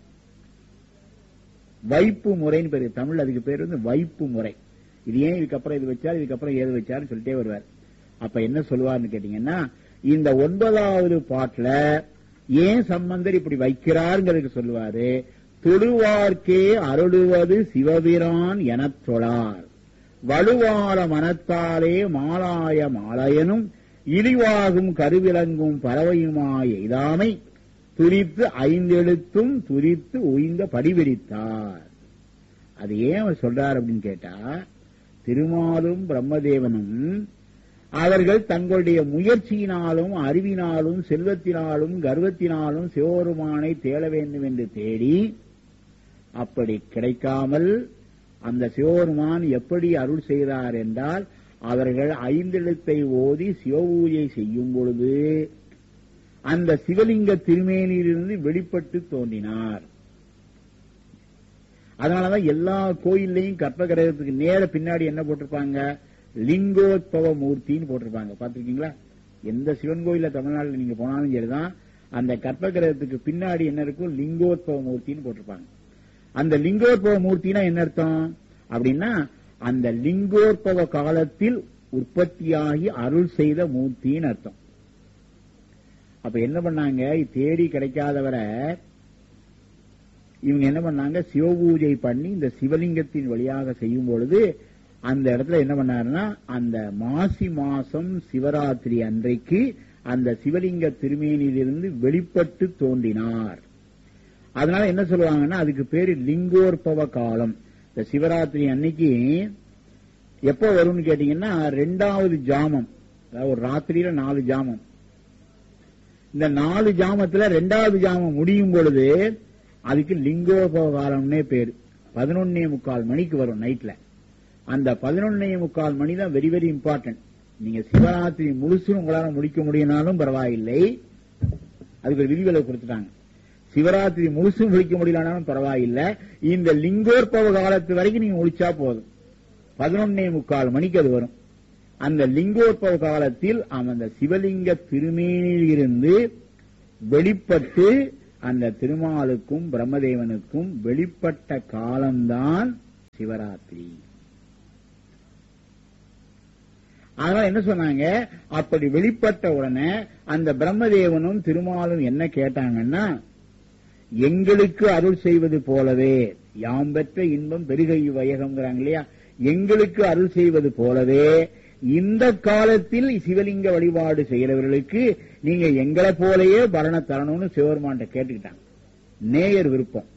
வைப்பு முறைன்னு பேரு தமிழ் அதுக்கு பேர் வந்து வைப்பு முறை இது ஏன் இதுக்கப்புறம் இது வச்சார் இதுக்கப்புறம் ஏது வச்சாருன்னு சொல்லிட்டே வருவார் அப்ப என்ன சொல்லுவார்னு கேட்டீங்கன்னா இந்த ஒன்பதாவது பாட்டுல ஏன் சம்பந்தர் இப்படி வைக்கிறாருங்கிறதுக்கு சொல்லுவாரு தொழுவார்க்கே அருளுவது சிவபிரான் எனத் தொழார் வலுவார மனத்தாலே மாலாய மாலயனும் இழிவாகும் கருவிலங்கும் பறவையுமாய் எய்தாமை துரித்து ஐந்தெழுத்தும் துரித்து உய்ந்த படிவிரித்தார் அது ஏன் அவர் சொல்றார் அப்படின்னு கேட்டா திருமாலும் பிரம்மதேவனும் அவர்கள் தங்களுடைய முயற்சியினாலும் அறிவினாலும் செல்வத்தினாலும் கர்வத்தினாலும் சிவபெருமானை தேட வேண்டும் என்று தேடி அப்படி கிடைக்காமல் அந்த சிவபெருமான் எப்படி அருள் செய்கிறார் என்றால் அவர்கள் ஐந்தெழுத்தை ஓதி சிவபூஜை செய்யும் பொழுது அந்த சிவலிங்க திருமேனியிலிருந்து வெளிப்பட்டு தோன்றினார் அதனாலதான் எல்லா கோயில்லையும் கற்பகிரகத்துக்கு நேர பின்னாடி என்ன போட்டிருப்பாங்க லிங்கோத்பவ மூர்த்தின்னு போட்டிருப்பாங்க பாத்திருக்கீங்களா எந்த சிவன் கோயில்ல தமிழ்நாட்டில் நீங்க போனாலும் சரிதான் அந்த கற்பகிரகத்துக்கு பின்னாடி என்ன இருக்கும் லிங்கோத்பவ மூர்த்தின்னு போட்டிருப்பாங்க அந்த லிங்கோத்பவ மூர்த்தினா என்ன அர்த்தம் அப்படின்னா அந்த லிங்கோத்பவ காலத்தில் உற்பத்தியாகி அருள் செய்த மூர்த்தின்னு அர்த்தம் அப்ப என்ன பண்ணாங்க தேடி கிடைக்காதவரை இவங்க என்ன பண்ணாங்க சிவபூஜை பண்ணி இந்த சிவலிங்கத்தின் வழியாக செய்யும் பொழுது அந்த இடத்துல என்ன பண்ணாருன்னா அந்த மாசி மாசம் சிவராத்திரி அன்றைக்கு அந்த சிவலிங்க திருமேனியிலிருந்து வெளிப்பட்டு தோன்றினார் அதனால என்ன சொல்லுவாங்கன்னா அதுக்கு பேரு லிங்கோற்பவ காலம் இந்த சிவராத்திரி அன்னைக்கு எப்போ வரும்னு கேட்டீங்கன்னா ரெண்டாவது ஜாமம் அதாவது ஒரு ராத்திரியில நாலு ஜாமம் இந்த நாலு ஜாமத்துல ரெண்டாவது ஜாமம் முடியும் பொழுது அதுக்கு லிங்கோபவ காலம்னே பேரு பதினொன்னே முக்கால் மணிக்கு வரும் நைட்ல அந்த பதினொன்னே முக்கால் மணி தான் வெரி வெரி இம்பார்ட்டன்ட் நீங்க சிவராத்திரி முழுசும் உங்களால முடிக்க முடியினாலும் பரவாயில்லை அதுக்கு ஒரு விதிவிலை கொடுத்துட்டாங்க சிவராத்திரி முழுசும் முடிக்க முடியலனாலும் பரவாயில்லை இந்த லிங்கோற்பவ காலத்து வரைக்கும் நீங்க முடிச்சா போதும் பதினொன்னே முக்கால் மணிக்கு அது வரும் அந்த லிங்கோத்பவ காலத்தில் அந்த சிவலிங்க திருமேனில் இருந்து வெளிப்பட்டு அந்த திருமாலுக்கும் பிரம்மதேவனுக்கும் வெளிப்பட்ட காலம்தான் சிவராத்திரி அதனால என்ன சொன்னாங்க அப்படி வெளிப்பட்ட உடனே அந்த பிரம்மதேவனும் திருமாலும் என்ன கேட்டாங்கன்னா எங்களுக்கு அருள் செய்வது போலவே யாம் பெற்ற இன்பம் பெருகை வையகம்ங்கிறாங்க இல்லையா எங்களுக்கு அருள் செய்வது போலவே இந்த காலத்தில் சிவலிங்க வழிபாடு செய்யறவர்களுக்கு நீங்க எங்களை போலயே பரண தரணும்னு சிவபெருமான்ட்ட கேட்டுக்கிட்டாங்க நேயர் விருப்பம்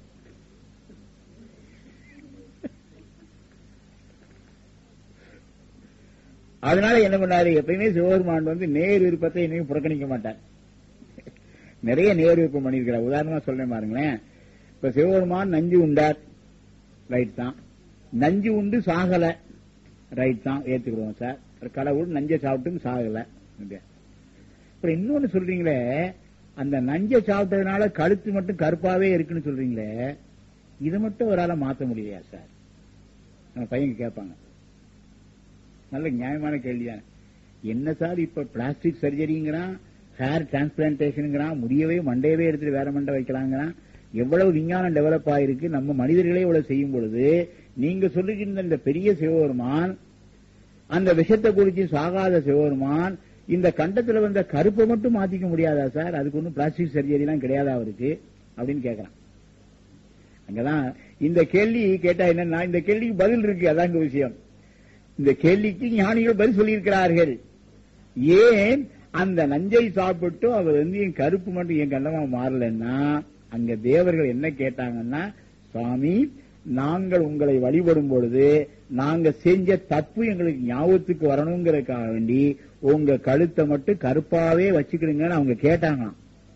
அதனால என்ன பண்ணாரு எப்பயுமே சிவபெருமான் வந்து நேர் விருப்பத்தை இனியும் புறக்கணிக்க மாட்டார் நிறைய நேர் விருப்பம் பண்ணியிருக்கிறார் உதாரணமா சொல்றேன் பாருங்களேன் இப்ப சிவபெருமான் நஞ்சு உண்டார் ரைட் தான் நஞ்சு உண்டு சாகல ரைட் தான் ஏத்துக்கிறோம் சார் கடவுள் நஞ்சை சாப்பிட்டும் சாகல அப்புறம் இன்னொன்னு சொல்றீங்களே அந்த நஞ்சை சாப்பிட்டதுனால கழுத்து மட்டும் கருப்பாவே இருக்குன்னு சொல்றீங்களே இதை மட்டும் ஒரு ஆள மாத்த முடியலையா சார் நம்ம பையன் கேட்பாங்க நல்ல நியாயமான கேள்விதான் என்ன சார் இப்ப பிளாஸ்டிக் சர்ஜரிங்கிறான் ஹேர் டிரான்ஸ்பிளான்டேஷனுங்கிறான் முடியவே மண்டையவே எடுத்துட்டு வேற மண்டை வைக்கலாங்கிறான் எவ்வளவு விஞ்ஞானம் டெவலப் ஆயிருக்கு நம்ம மனிதர்களே இவ்வளவு செய்யும் பொழுது நீங்க சொல்லுகின்ற இந்த பெரிய சிவபெருமான் அந்த விஷத்தை குறிச்சு சாகாத சிவபெருமான் இந்த கண்டத்துல வந்த கருப்பை மட்டும் மாத்திக்க முடியாதா சார் அதுக்கு ஒன்றும் பிளாஸ்டிக் சர்ஜரி எல்லாம் கிடையாதா அவருக்கு அப்படின்னு கேட்கறான் அங்கதான் இந்த கேள்வி கேட்டா என்னன்னா இந்த கேள்விக்கு பதில் இருக்கு அதான் இங்க விஷயம் இந்த கேள்விக்கு ஞானிகள் பதில் சொல்லியிருக்கிறார்கள் ஏன் அந்த நஞ்சை சாப்பிட்டு அவர் வந்து என் கருப்பு மட்டும் என் கண்டமா மாறலன்னா அங்க தேவர்கள் என்ன கேட்டாங்கன்னா சுவாமி நாங்கள் உங்களை வழிபடும் பொழுது நாங்க செஞ்ச தப்பு எங்களுக்கு ஞாபகத்துக்கு வரணுங்கிறதுக்காக வேண்டி உங்க கழுத்தை மட்டும் கருப்பாவே வச்சுக்கிடுங்கன்னு அவங்க கேட்டாங்களாம்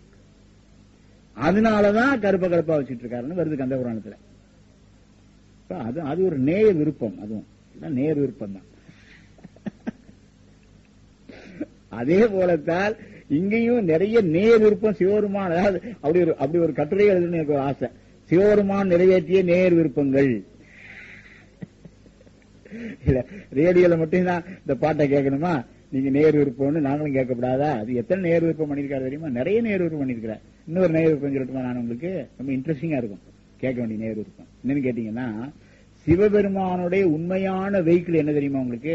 அதனாலதான் கருப்ப கருப்பா வச்சுட்டு இருக்காருன்னு வருது கந்த புராணத்துல இப்ப அது அது ஒரு நேய விருப்பம் அதுவும் எல்லாம் நேர் விருப்பம் தான் அதே போலத்தான் இங்கேயும் நிறைய நேர் விருப்பம் சிவபெருமான் அதாவது அப்படி ஒரு அப்படி ஒரு கட்டுரை எழுதுன்னு எனக்கு ஒரு ஆசை சிவபெருமான் நிறைவேற்றிய நேர் விருப்பங்கள் இல்ல ரேடியோல மட்டும்தான் இந்த பாட்டை கேட்கணுமா நீங்க நேர் விருப்பம்னு நாங்களும் கேட்கக்கூடாதா அது எத்தனை நேர் விருப்பம் பண்ணிருக்காரு தெரியுமா நிறைய நேர் விருப்பம் பண்ணிருக்கிறார் இன்னொரு நேர் விருப்பம் சொல்லட்டுமா நான் உங்களுக்கு ரொம்ப இன்ட்ரெஸ்டிங்கா இருக்கும் கேட்க வேண்டிய நேர் விருப்பம் என்னன்னு கேட்டீங்கன்னா சிவபெருமானுடைய உண்மையான வெஹிக்கிள் என்ன தெரியுமா உங்களுக்கு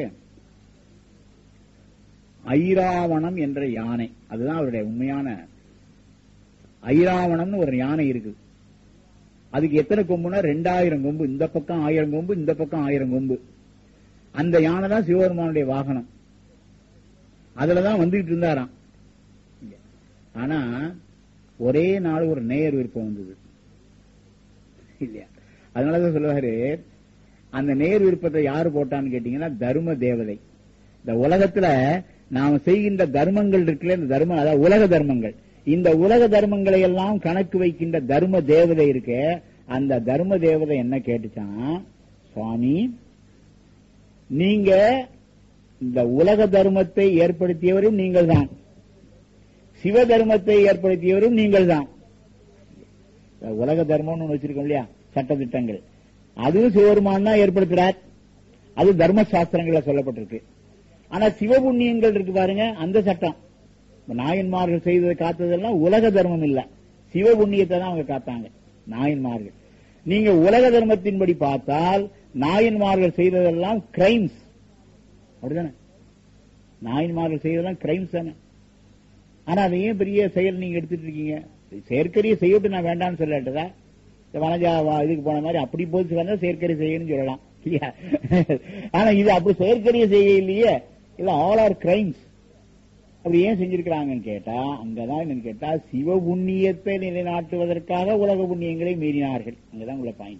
ஐராவணம் என்ற யானை அதுதான் அவருடைய உண்மையான ஐராவணம்னு ஒரு யானை இருக்கு அதுக்கு எத்தனை கொம்புனா ரெண்டாயிரம் கொம்பு இந்த பக்கம் ஆயிரம் கொம்பு இந்த பக்கம் ஆயிரம் கொம்பு அந்த யானை தான் சிவபெருமானுடைய வாகனம் அதுலதான் வந்துகிட்டு இருந்தாராம் ஆனா ஒரே நாள் ஒரு நேயர் விருப்பம் வந்தது இல்லையா அதனாலதான் சொல்லுவாரு அந்த நேர் விருப்பத்தை யாரு போட்டான்னு கேட்டீங்கன்னா தர்ம தேவதை இந்த உலகத்துல நாம செய்கின்ற தர்மங்கள் இருக்குல்ல இந்த தர்ம அதாவது உலக தர்மங்கள் இந்த உலக தர்மங்களை எல்லாம் கணக்கு வைக்கின்ற தர்ம தேவதை இருக்கு அந்த தர்ம தேவதை என்ன கேட்டுச்சான் சுவாமி நீங்க இந்த உலக தர்மத்தை ஏற்படுத்தியவரும் நீங்கள் தான் சிவ தர்மத்தை ஏற்படுத்தியவரும் நீங்கள் தான் உலக தர்மம்னு ஒண்ணு வச்சிருக்கோம் இல்லையா சட்டத்திட்டங்கள் அதுவும் சிவபெருமான் தான் ஏற்படுத்துறார் அது தர்ம சாஸ்திரங்கள்ல சொல்லப்பட்டிருக்கு ஆனா சிவபுண்ணியங்கள் இருக்கு பாருங்க அந்த சட்டம் நாயன்மார்கள் செய்ததை காத்ததெல்லாம் உலக தர்மம் இல்ல சிவபுண்ணியத்தை தான் அவங்க காத்தாங்க நாயன்மார்கள் நீங்க உலக தர்மத்தின்படி பார்த்தால் நாயன்மார்கள் செய்ததெல்லாம் கிரைம்ஸ் அப்படிதானே நாயன்மார்கள் செய்ததெல்லாம் கிரைம்ஸ் தானே ஆனா அதை ஏன் பெரிய செயல் நீங்க எடுத்துட்டு இருக்கீங்க செயற்கரிய செய்யட்டும் நான் வேண்டாம்னு சொல்லட்டதா வனஜா இதுக்கு போன மாதிரி அப்படி போச்சு வந்தா செயற்கரை செய்யணும்னு சொல்லலாம் இல்லையா ஆனா இது அப்படி செயற்கரிய செய்ய இல்லையே இல்ல ஆல் ஆர் கிரைம்ஸ் அப்படி ஏன் செஞ்சிருக்கிறாங்கன்னு கேட்டா அங்கதான் என்னன்னு கேட்டா சிவ புண்ணியத்தை நிலைநாட்டுவதற்காக உலக புண்ணியங்களை மீறினார்கள் அங்கதான் உள்ள பாயிண்ட்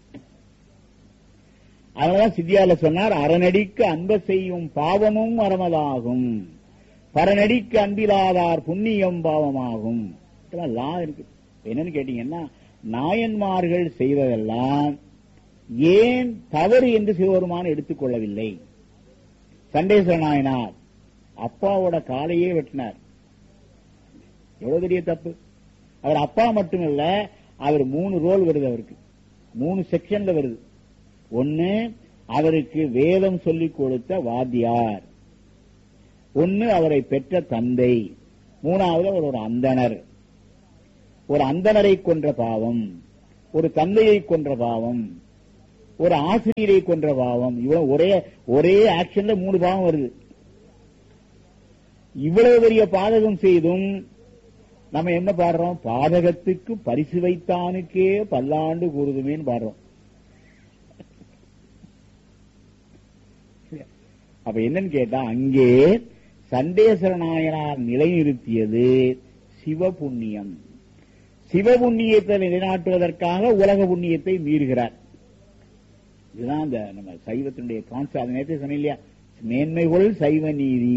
அதனாலதான் சித்தியால சொன்னார் அறநடிக்கு அன்ப செய்யும் பாவமும் அறமதாகும் பரநடிக்கு அன்பிலாதார் புண்ணியம் பாவமாகும் இதெல்லாம் லா இருக்கு என்னன்னு கேட்டீங்கன்னா நாயன்மார்கள் செய்ததெல்லாம் ஏன் தவறு என்று சிவபெருமான் எடுத்துக்கொள்ளவில்லை சண்டேஸ்வர நாயனார் அப்பாவோட காலையே வெட்டினார் எவ்வளவு பெரிய தப்பு அவர் அப்பா மட்டுமல்ல அவர் மூணு ரோல் வருது அவருக்கு மூணு செக்ஷன்ல வருது ஒன்னு அவருக்கு வேதம் சொல்லிக் கொடுத்த வாத்தியார் ஒன்னு அவரை பெற்ற தந்தை மூணாவது அவர் ஒரு அந்தணர் ஒரு அந்தணரை கொன்ற பாவம் ஒரு தந்தையை கொன்ற பாவம் ஒரு ஆசிரியரை கொன்ற பாவம் இவ்வளவு ஒரே ஒரே ஆக்ஷன்ல மூணு பாவம் வருது இவ்வளவு பெரிய பாதகம் செய்தும் நம்ம என்ன பாடுறோம் பாதகத்துக்கு பரிசு வைத்தானுக்கே பல்லாண்டு கூறுதுமேன்னு பாடுறோம் அப்ப என்னன்னு கேட்டா அங்கே சண்டேஸ்வர நாயனார் நிலைநிறுத்தியது சிவபுண்ணியம் சிவபுண்ணியத்தை நிலைநாட்டுவதற்காக உலக புண்ணியத்தை மீறுகிறார் இதுதான் இந்த நம்ம சைவத்தினுடைய கான்செப்ட் அது நேரத்தை சொன்னேன் இல்லையா மேன்மைகொள் சைவ நீதி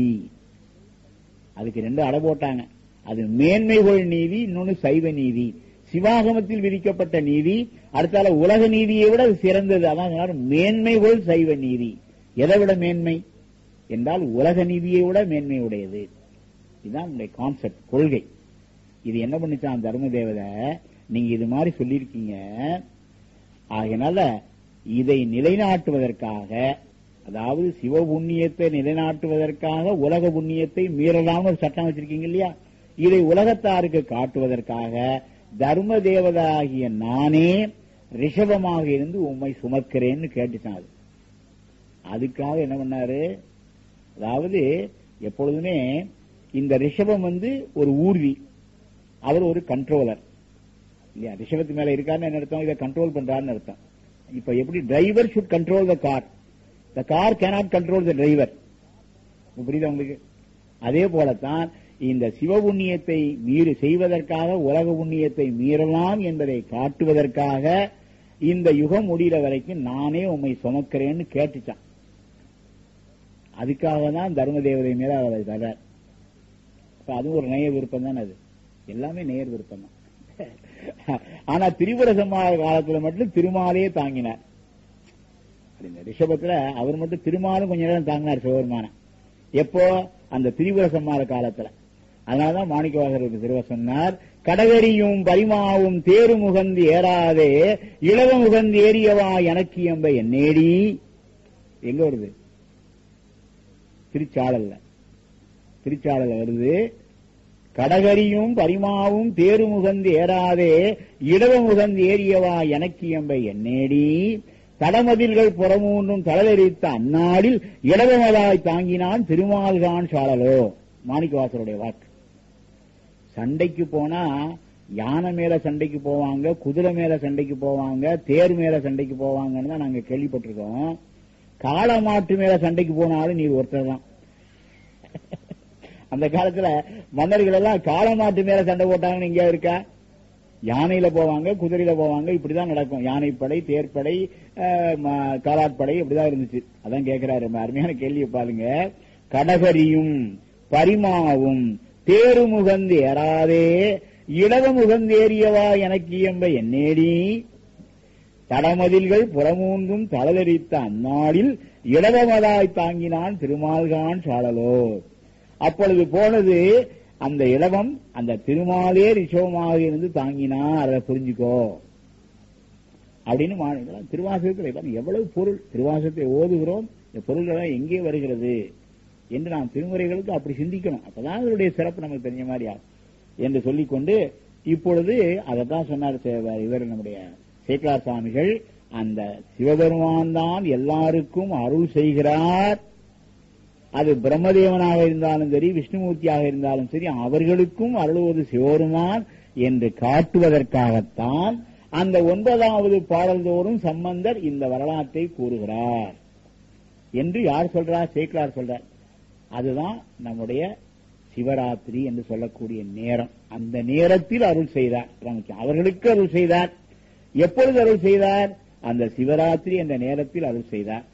அதுக்கு ரெண்டு அடை போட்டாங்க அது மேன்மைகொள் நீதி இன்னொன்னு சைவ நீதி சிவாகமத்தில் விதிக்கப்பட்ட நீதி அடுத்தால உலக நீதியை விட அது சிறந்தது அதான் சொன்னார் மேன்மைகொள் சைவ நீதி எதை விட மேன்மை என்றால் உலக நீதியை விட மேன்மை உடையது இதுதான் நம்முடைய கான்செப்ட் கொள்கை இது என்ன பண்ணிச்சான் தர்ம தேவதை நீங்க இது மாதிரி சொல்லியிருக்கீங்க ஆகையினால இதை நிலைநாட்டுவதற்காக அதாவது சிவ புண்ணியத்தை நிலைநாட்டுவதற்காக உலக புண்ணியத்தை மீறலாம்னு ஒரு சட்டம் வச்சிருக்கீங்க இல்லையா இதை உலகத்தாருக்கு காட்டுவதற்காக தர்ம தேவதாகிய நானே ரிஷபமாக இருந்து உம்மை சுமக்கிறேன்னு கேட்டுச்சான் அது அதுக்காக என்ன பண்ணாரு அதாவது எப்பொழுதுமே இந்த ரிஷபம் வந்து ஒரு ஊர்தி அவர் ஒரு கண்ட்ரோலர் இல்லையா ரிஷபத்து மேல இருக்காருன்னு என்ன அர்த்தம் இதை கண்ட்ரோல் பண்றாருன்னு அர்த்தம் இப்ப எப்படி driver should control the car the car cannot control the driver புரியுதா உங்களுக்கு அதே போலத்தான் இந்த சிவபுண்ணியத்தை மீறு செய்வதற்காக உலக புண்ணியத்தை மீறலாம் என்பதை காட்டுவதற்காக இந்த யுகம் முடிகிற வரைக்கும் நானே உம்மை சுமக்கிறேன்னு கேட்டுச்சான் அதுக்காக தான் தர்ம தேவதை மேல அவர் தர்றார் அப்ப அதுவும் ஒரு நேய விருப்பம் தான் அது எல்லாமே நேர் விருப்பம் தான் ஆனா திரிபுர சம்மார காலத்துல மட்டும் திருமாலே தாங்கினார் இந்த ரிஷபத்துல அவர் மட்டும் திருமாலும் கொஞ்ச நேரம் தாங்கினார் சிவபெருமான எப்போ அந்த திரிபுர சம்மார காலத்துல அதனாலதான் மாணிக்கவாசர் திருவ சொன்னார் கடகரியும் பரிமாவும் தேரு முகந்து ஏறாதே இளவ முகந்து ஏறியவா எனக்கு எம்ப என்னேடி எங்க வருது திருச்சாளல்ல திருச்சாளல் வருது கடகரியும் பரிமாவும் தேரு முகந்து ஏறாதே இடவ முகந்து ஏறியவா எனக்கு எம்ப என்னேடி தடமதில்கள் புறமூன்றும் தளதெரித்த அந்நாளில் இடவமதாய் தாங்கினான் திருமால்கான் சாளலோ மாணிக்கவாசருடைய வாக்கு சண்டைக்கு போனா யானை மேல சண்டைக்கு போவாங்க குதிரை மேல சண்டைக்கு போவாங்க தேர் மேல சண்டைக்கு போவாங்கன்னு தான் நாங்க கேள்விப்பட்டிருக்கோம் காளமாட்டு மேல சண்டைக்கு போனாலும் நீர் ஒருத்தர் தான் அந்த காலத்துல மன்னர்கள் எல்லாம் காளமாட்டு மேல சண்டை போட்டாங்கன்னு இங்க இருக்கா யானையில போவாங்க குதிரையில போவாங்க இப்படிதான் நடக்கும் யானைப்படை தேர்ப்படை அஹ், ம- காலாட்படை இப்படிதான் இருந்துச்சு அதான் கேட்கிறாரு ரொம்ப அருமையான கேள்வியை பாருங்க கடகரியும் பரிமாவும் தேரு முகந்து ஏறாதே இடவ முகந்தேறியவா எனக்கு இயம்ப என்னேடி தடமதில்கள் புறமூன்றும் தளதரித்த அந்நாளில் இடவமதாய் தாங்கினான் திருமால்கான் சாளலோ அப்பொழுது போனது அந்த இடவம் அந்த திருமாலே ரிஷவமாக இருந்து தாங்கினார் அதை புரிஞ்சுக்கோ அப்படின்னு மா- இதெல்லாம் திருவாசகத்தில் பாருங்க, எவ்வளவு பொருள் திருவாசகத்தை ஓதுகிறோம் இந்த பொருள்கள் எங்கே வருகிறது என்று நாம் திருமுறைகளுக்கு அப்படி சிந்திக்கணும் அப்பதான் அதனுடைய சிறப்பு நமக்கு தெரிஞ்ச மாதிரி ஆகும் என்று சொல்லிக்கொண்டு இப்பொழுது அதைத்தான் சொன்னார் சே- இவர் நம்முடைய சேக்கலார் சுவாமிகள் அந்த சிவபெருமான் தான் எல்லாருக்கும் அருள் செய்கிறார் அது பிரம்மதேவனாக இருந்தாலும் சரி விஷ்ணுமூர்த்தியாக இருந்தாலும் சரி அவர்களுக்கும் அருளுவது சிவபெருமான் என்று காட்டுவதற்காகத்தான் அந்த ஒன்பதாவது பாடல்தோறும் சம்பந்தர் இந்த வரலாற்றை கூறுகிறார் என்று யார் சொல்றார் சேக்கலார் சொல்றார் அதுதான் நம்முடைய சிவராத்திரி என்று சொல்லக்கூடிய நேரம் அந்த நேரத்தில் அருள் செய்தார் அதான் முக்கியம். அவர்களுக்கு அருள் செய்தார் எப்பொழுது அருள் செய்தார் அந்த சிவராத்திரி என்ற நேரத்தில் அருள் செய்தார்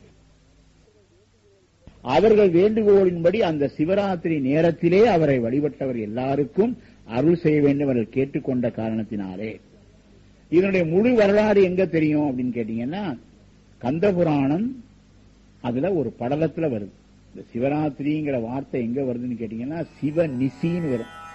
அவர்கள் வேண்டுகோளின்படி அந்த சிவராத்திரி நேரத்திலே அவரை வழிபட்டவர் எல்லாருக்கும் அருள் செய்ய வேண்டும் அவர்கள் கேட்டுக்கொண்ட காரணத்தினாலே இதனுடைய முழு வரலாறு எங்க தெரியும் அப்படின்னு கேட்டீங்கன்னா கந்த புராணம் அதுல ஒரு படலத்துல வருது இந்த சிவராத்திரிங்கிற வார்த்தை எங்க வருதுன்னு கேட்டீங்கன்னா சிவ நிசின்னு வரும்